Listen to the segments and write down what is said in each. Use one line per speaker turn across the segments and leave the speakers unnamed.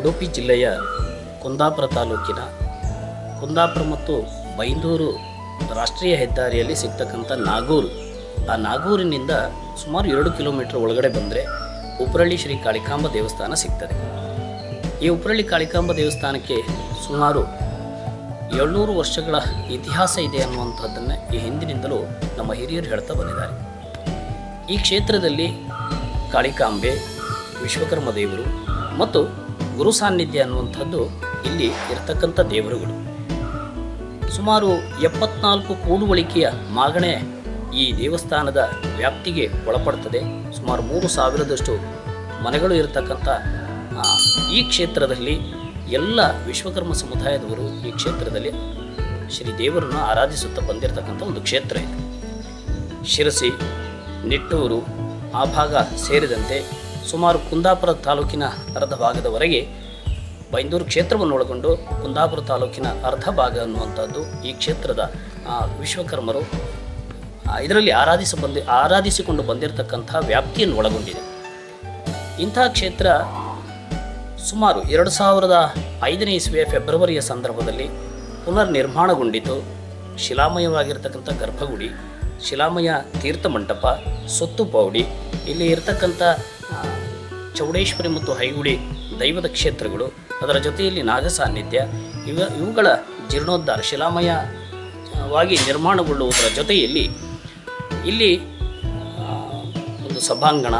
ಉಡುಪಿ ಜಿಲ್ಲೆಯ ಕುಂದಾಪುರ ತಾಲೂಕಿನ ಕುಂದಾಪುರ ಮತ್ತು ಬೈಂದೂರು ರಾಷ್ಟ್ರೀಯ ಹೆದ್ದಾರಿಯಲ್ಲಿ ಸಿಗ್ತಕ್ಕಂಥ ನಾಗೂರು ಆ ನಾಗೂರಿನಿಂದ ಸುಮಾರು ಎರಡು ಕಿಲೋಮೀಟರ್ ಒಳಗಡೆ ಬಂದರೆ ಉಪ್ರಳ್ಳಿ ಶ್ರೀ ಕಾಳಿಕಾಂಬ ದೇವಸ್ಥಾನ ಸಿಗ್ತದೆ ಈ ಉಪ್ರಳ್ಳಿ ಕಾಳಿಕಾಂಬ ದೇವಸ್ಥಾನಕ್ಕೆ ಸುಮಾರು ಏಳ್ನೂರು ವರ್ಷಗಳ ಇತಿಹಾಸ ಇದೆ ಅನ್ನುವಂಥದ್ದನ್ನು ಈ ಹಿಂದಿನಿಂದಲೂ ನಮ್ಮ ಹಿರಿಯರು ಹೇಳ್ತಾ ಬಂದಿದ್ದಾರೆ ಈ ಕ್ಷೇತ್ರದಲ್ಲಿ ಕಾಳಿಕಾಂಬೆ ವಿಶ್ವಕರ್ಮ ದೇವರು ಮತ್ತು ಗುರು ಸಾನ್ನಿಧ್ಯ ಅನ್ನುವಂಥದ್ದು ಇಲ್ಲಿ ಇರತಕ್ಕಂಥ ದೇವರುಗಳು ಸುಮಾರು ಎಪ್ಪತ್ನಾಲ್ಕು ಕೂಡುವಳಿಕೆಯ ಮಾಗಣೆ ಈ ದೇವಸ್ಥಾನದ ವ್ಯಾಪ್ತಿಗೆ ಒಳಪಡ್ತದೆ ಸುಮಾರು ಮೂರು ಸಾವಿರದಷ್ಟು ಮನೆಗಳು ಇರತಕ್ಕಂಥ ಆ, ಈ ಕ್ಷೇತ್ರದಲ್ಲಿ ಎಲ್ಲ ವಿಶ್ವಕರ್ಮ ಸಮುದಾಯದವರು ಈ ಕ್ಷೇತ್ರದಲ್ಲಿ ಶ್ರೀ ದೇವರನ್ನು ಆರಾಧಿಸುತ್ತಾ ಬಂದಿರತಕ್ಕಂಥ ಒಂದು ಕ್ಷೇತ್ರ ಇದೆ ಶಿರಸಿ ನಿಟ್ಟೂರು ಆ ಭಾಗ ಸೇರಿದಂತೆ ಸುಮಾರು ಕುಂದಾಪುರ ತಾಲೂಕಿನ ಅರ್ಧ ಭಾಗದವರೆಗೆ ಬೈಂದೂರು ಕ್ಷೇತ್ರವನ್ನು ಒಳಗೊಂಡು ಕುಂದಾಪುರ ತಾಲೂಕಿನ ಅರ್ಧ ಭಾಗ ಅನ್ನುವಂಥದ್ದು ಈ ಕ್ಷೇತ್ರದ ಆ, ವಿಶ್ವಕರ್ಮರು ಆ, ಇದರಲ್ಲಿ ಆರಾಧಿಸ ಬಂದಿ ಆರಾಧಿಸಿಕೊಂಡು ಬಂದಿರತಕ್ಕಂಥ ವ್ಯಾಪ್ತಿಯನ್ನು ಒಳಗೊಂಡಿದೆ ಇಂತಹ ಕ್ಷೇತ್ರ ಸುಮಾರು ಎರಡು ಸಾವಿರದ ಐದನೇ ಇಸ್ವಿಯ ಫೆಬ್ರವರಿಯ ಸಂದರ್ಭದಲ್ಲಿ ಪುನರ್ ನಿರ್ಮಾಣಗೊಂಡಿತು ಶಿಲಾಮಯವಾಗಿರ್ತಕ್ಕಂಥ ಗರ್ಭಗುಡಿ ಶಿಲಾಮಯ ತೀರ್ಥ ಮಂಟಪ ಸೊತ್ತು ಪೌಡಿ ಇಲ್ಲಿ ಇರತಕ್ಕಂಥ ಆ, ಚೌಡೇಶ್ವರಿ ಮತ್ತು ಹೈಗುಡಿ ದೈವದ ಕ್ಷೇತ್ರಗಳು ಅದರ ಜೊತೆಯಲ್ಲಿ ನಾಗ ಸಾನ್ನಿಧ್ಯ ಇವ ಇವುಗಳ ಜೀರ್ಣೋದ್ಧಾರ ಶಿಲಾಮಯವಾಗಿ ನಿರ್ಮಾಣಗೊಳ್ಳುವುದರ ಜೊತೆಯಲ್ಲಿ ಇಲ್ಲಿ ಆ, ಒಂದು ಸಭಾಂಗಣ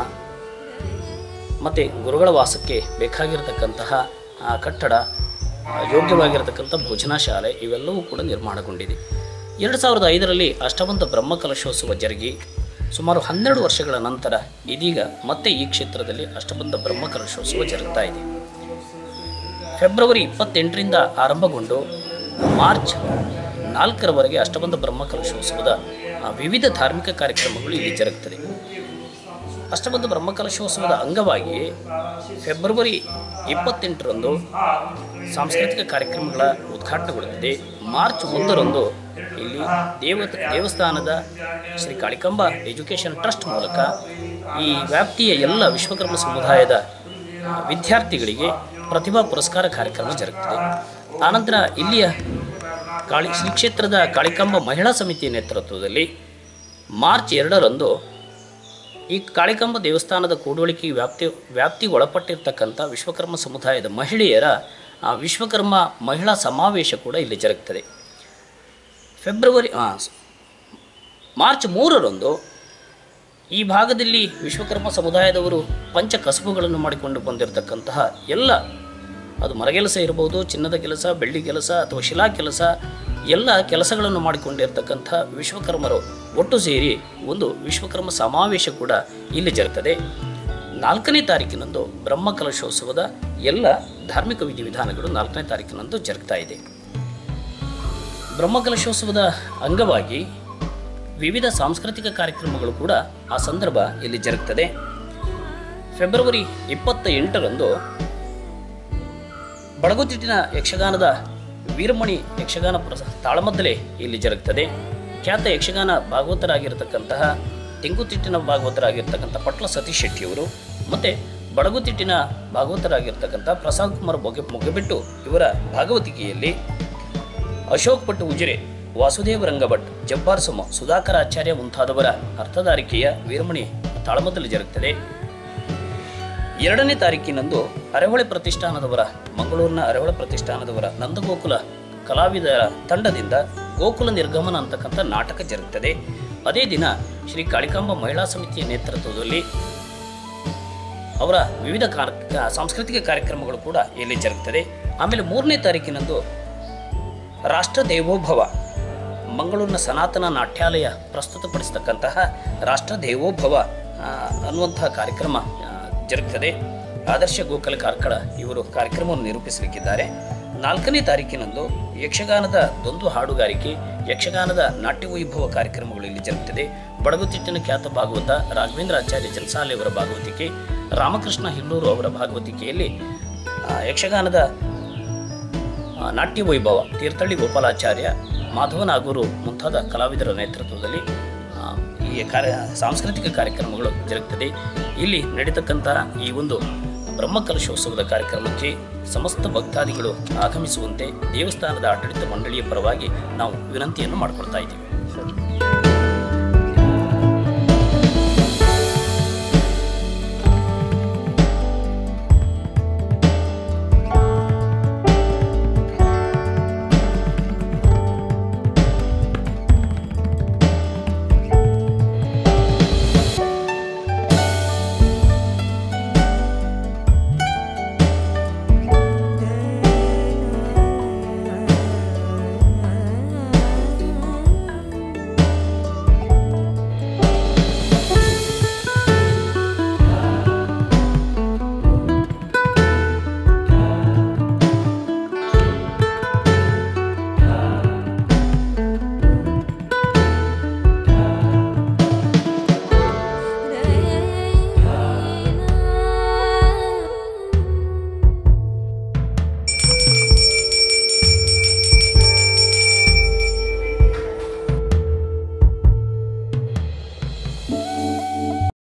ಮತ್ತು ಗುರುಗಳ ವಾಸಕ್ಕೆ ಬೇಕಾಗಿರತಕ್ಕಂತಹ ಆ, ಕಟ್ಟಡ ಆ, ಯೋಗ್ಯವಾಗಿರತಕ್ಕಂಥ ಭೋಜನ ಶಾಲೆ ಇವೆಲ್ಲವೂ ಕೂಡ ನಿರ್ಮಾಣಗೊಂಡಿದೆ ಎರಡು ಸಾವಿರದ ಐದರಲ್ಲಿ ಅಷ್ಟಬಂಧ ಬ್ರಹ್ಮಕಲಶೋತ್ಸವ ಜರುಗಿ ಸುಮಾರು ಹನ್ನೆರಡು ವರ್ಷಗಳ ನಂತರ ಇದೀಗ ಮತ್ತೆ ಈ ಕ್ಷೇತ್ರದಲ್ಲಿ ಅಷ್ಟಬಂಧ ಬ್ರಹ್ಮಕಲಶೋತ್ಸವ ಜರುಗ್ತಾ ಇದೆ ಫೆಬ್ರವರಿ ಇಪ್ಪತ್ತೆಂಟರಿಂದ ಆರಂಭಗೊಂಡು ಮಾರ್ಚ್ ನಾಲ್ಕರವರೆಗೆ ಅಷ್ಟಬಂಧ ಬ್ರಹ್ಮಕಲಶೋತ್ಸವದ ಆ, ವಿವಿಧ ಧಾರ್ಮಿಕ ಕಾರ್ಯಕ್ರಮಗಳು ಇಲ್ಲಿ ಜರುಗುತ್ತದೆ ಅಷ್ಟಬಂಧ ಬ್ರಹ್ಮಕಲಶೋತ್ಸವದ ಅಂಗವಾಗಿ ಫೆಬ್ರವರಿ ಇಪ್ಪತ್ತೆಂಟರಂದು ಸಾಂಸ್ಕೃತಿಕ ಕಾರ್ಯಕ್ರಮಗಳ ಉದ್ಘಾಟನೆಗೊಳ್ಳುತ್ತದೆ ಮಾರ್ಚ್ ಒಂದರಂದು ಇಲ್ಲಿ ದೇವ ದೇವಸ್ಥಾನದ ಶ್ರೀ ಕಾಳಿಕಾಂಬ ಎಜುಕೇಷನ್ ಟ್ರಸ್ಟ್ ಮೂಲಕ ಈ ವ್ಯಾಪ್ತಿಯ ಎಲ್ಲ ವಿಶ್ವಕರ್ಮ ಸಮುದಾಯದ ಆ, ವಿದ್ಯಾರ್ಥಿಗಳಿಗೆ ಪ್ರತಿಭಾ ಪುರಸ್ಕಾರ ಕಾರ್ಯಕ್ರಮ ಜರುಗುತ್ತದೆ ಆನಂತರ ಇಲ್ಲಿಯ ಕಾಳಿ ಶ್ರೀ ಕ್ಷೇತ್ರದ ಕಾಳಿಕಾಂಬ ಮಹಿಳಾ ಸಮಿತಿಯ ನೇತೃತ್ವದಲ್ಲಿ ಮಾರ್ಚ್ ಎರಡರಂದು ಈ ಕಾಳಿಕಾಂಬ ದೇವಸ್ಥಾನದ ಕೂಡುವಳಿಕೆ ವ್ಯಾಪ್ತಿ ವ್ಯಾಪ್ತಿಗೆ ಒಳಪಟ್ಟಿರ್ತಕ್ಕಂಥ ವಿಶ್ವಕರ್ಮ ಸಮುದಾಯದ ಮಹಿಳೆಯರ ಆ, ವಿಶ್ವಕರ್ಮ ಮಹಿಳಾ ಸಮಾವೇಶ ಕೂಡ ಇಲ್ಲಿ ಜರುಗುತ್ತದೆ ಫೆಬ್ರವರಿ ಆ, ಸ್- ಮಾರ್ಚ್ ಮೂರರಂದು ಈ ಭಾಗದಲ್ಲಿ ವಿಶ್ವಕರ್ಮ ಸಮುದಾಯದವರು ಪಂಚ ಕಸಬುಗಳನ್ನು ಮಾಡಿಕೊಂಡು ಬಂದಿರತಕ್ಕಂತಹ ಎಲ್ಲ ಅದು ಮರಗೆಲಸ ಇರ್ಬೋದು ಚಿನ್ನದ ಕೆಲಸ ಬೆಳ್ಳಿ ಕೆಲಸ ಅಥವಾ ಶಿಲಾ ಕೆಲಸ ಎಲ್ಲ ಕೆಲಸಗಳನ್ನು ಮಾಡಿಕೊಂಡಿರ್ತಕ್ಕಂಥ ವಿಶ್ವಕರ್ಮರು ಒಟ್ಟು ಸೇರಿ ಒಂದು ವಿಶ್ವಕರ್ಮ ಸಮಾವೇಶ ಕೂಡ ಇಲ್ಲಿ ಜರುಗುತ್ತದೆ ನಾಲ್ಕನೇ ತಾರೀಕಿನಂದು ಬ್ರಹ್ಮಕಲಶೋತ್ಸವದ ಎಲ್ಲ ಧಾರ್ಮಿಕ ವಿಧಿವಿಧಾನಗಳು ನಾಲ್ಕನೇ ತಾರೀಕಿನಂದು ಜರುಗ್ತಾ ಇದೆ ಬ್ರಹ್ಮಕಲಶೋತ್ಸವದ ಅಂಗವಾಗಿ ವಿವಿಧ ಸಾಂಸ್ಕೃತಿಕ ಕಾರ್ಯಕ್ರಮಗಳು ಕೂಡ ಆ ಸಂದರ್ಭ ಇಲ್ಲಿ ಜರುಗುತ್ತದೆ ಫೆಬ್ರವರಿ ಇಪ್ಪತ್ತ ಎಂಟರಂದು ಬಡಗುತಿಟ್ಟಿನ ಯಕ್ಷಗಾನದ ವೀರಮಣಿ ಯಕ್ಷಗಾನ ಪ್ರಸ ತಾಳಮದ್ದಲೆ ಇಲ್ಲಿ ಜರುಗುತ್ತದೆ ಖ್ಯಾತ ಯಕ್ಷಗಾನ ಭಾಗವತರಾಗಿರ್ತಕ್ಕಂತಹ ತೆಂಗುತಿಟ್ಟಿನ ಭಾಗವತರಾಗಿರ್ತಕ್ಕಂಥ ಪಟ್ಲ ಸತೀಶ್ ಶೆಟ್ಟಿಯವರು ಮತ್ತು ಬಡಗುತಿಟ್ಟಿನ ಭಾಗವತರಾಗಿರ್ತಕ್ಕಂಥ ಪ್ರಸಾದ್ ಕುಮಾರ್ ಬೊಗೆ ಮೊಗ್ಗಬಿಟ್ಟು ಇವರ ಭಾಗವತಿಕೆಯಲ್ಲಿ ಅಶೋಕ್ ಭಟ್ ಉಜಿರೆ ವಾಸುದೇವ ರಂಗಭಟ್ ಜಬ್ಬಾರ್ ಸುಮ ಸುಧಾಕರ ಆಚಾರ್ಯ ಮುಂತಾದವರ ಅರ್ಥಧಾರಿಕೆಯ ವೀರಮಣಿ ತಾಳಮದ್ದಲೆ ಜರುಗುತ್ತದೆ ಎರಡನೇ ತಾರೀಕಿನಂದು ಅರೆಹೊಳೆ ಪ್ರತಿಷ್ಠಾನದವರ ಮಂಗಳೂರಿನ ಅರೆಹೊಳೆ ಪ್ರತಿಷ್ಠಾನದವರ ನಂದಗೋಕುಲ ಕಲಾವಿದರ ತಂಡದಿಂದ ಗೋಕುಲ ನಿರ್ಗಮನ ಅಂತಕ್ಕಂಥ ನಾಟಕ ಜರುಗುತ್ತದೆ ಅದೇ ದಿನ ಶ್ರೀ ಕಾಳಿಕಾಂಬ ಮಹಿಳಾ ಸಮಿತಿಯ ನೇತೃತ್ವದಲ್ಲಿ ಅವರ ವಿವಿಧ ಕಾರ್ ಸಾಂಸ್ಕೃತಿಕ ಕಾರ್ಯಕ್ರಮಗಳು ಕೂಡ ಇಲ್ಲಿ ಜರುಗುತ್ತದೆ ಆಮೇಲೆ ಮೂರನೇ ತಾರೀಕಿನಂದು ರಾಷ್ಟ್ರ ದೇವೋಭವ ಮಂಗಳೂರಿನ ಸನಾತನ ನಾಟ್ಯಾಲಯ ಪ್ರಸ್ತುತಪಡಿಸತಕ್ಕಂತಹ ರಾಷ್ಟ್ರ ದೇವೋಭವ ಆ, ಅನ್ನುವಂತಹ ಕಾರ್ಯಕ್ರಮ ಆ, ಜರುಗುತ್ತದೆ ಆದರ್ಶ ಗೋಕಲ ಕಾರ್ಕಳ ಇವರು ಕಾರ್ಯಕ್ರಮವನ್ನು ನಿರೂಪಿಸಲಿಕ್ಕಿದ್ದಾರೆ ನಾಲ್ಕನೇ ತಾರೀಕಿನಂದು ಯಕ್ಷಗಾನದ ದೊಂದು ಹಾಡುಗಾರಿಕೆ ಯಕ್ಷಗಾನದ ನಾಟ್ಯ ವೈಭವ ಕಾರ್ಯಕ್ರಮಗಳು ಇಲ್ಲಿ ಜರುಗುತ್ತದೆ ಬಡಗುತಿಟ್ಟಿನ ಖ್ಯಾತ ಭಾಗವತ ರಾಘವೇಂದ್ರ ಆಚಾರ್ಯ ಜಲಸಾಲೆ ಅವರ ಭಾಗವತಿಕೆ ರಾಮಕೃಷ್ಣ ಹಿಲ್ಲೂರು ಅವರ ಭಾಗವತಿಕೆಯಲ್ಲಿ ಆ, ಯಕ್ಷಗಾನದ ಆ, ನಾಟ್ಯ ವೈಭವ ತೀರ್ಥಹಳ್ಳಿ ಗೋಪಾಲಾಚಾರ್ಯ ಮಾಧವನಾಗೂರು ಮುಂತಾದ ಕಲಾವಿದರ ನೇತೃತ್ವದಲ್ಲಿ ಆ, ಈ ಕಾರ್ಯ ಸಾಂಸ್ಕೃತಿಕ ಕಾರ್ಯಕ್ರಮಗಳು ಜರುಗುತ್ತದೆ ಇಲ್ಲಿ ನಡೀತಕ್ಕಂತಹ ಈ ಒಂದು ಬ್ರಹ್ಮಕಲಶೋತ್ಸವದ ಕಾರ್ಯಕ್ರಮಕ್ಕೆ ಸಮಸ್ತ ಭಕ್ತಾದಿಗಳು ಆಗಮಿಸುವಂತೆ ದೇವಸ್ಥಾನದ ಆಡಳಿತ ಮಂಡಳಿಯ ಪರವಾಗಿ ನಾವು ವಿನಂತಿಯನ್ನು ಮಾಡಿಕೊಳ್ತಾ ಇದ್ದೀವಿ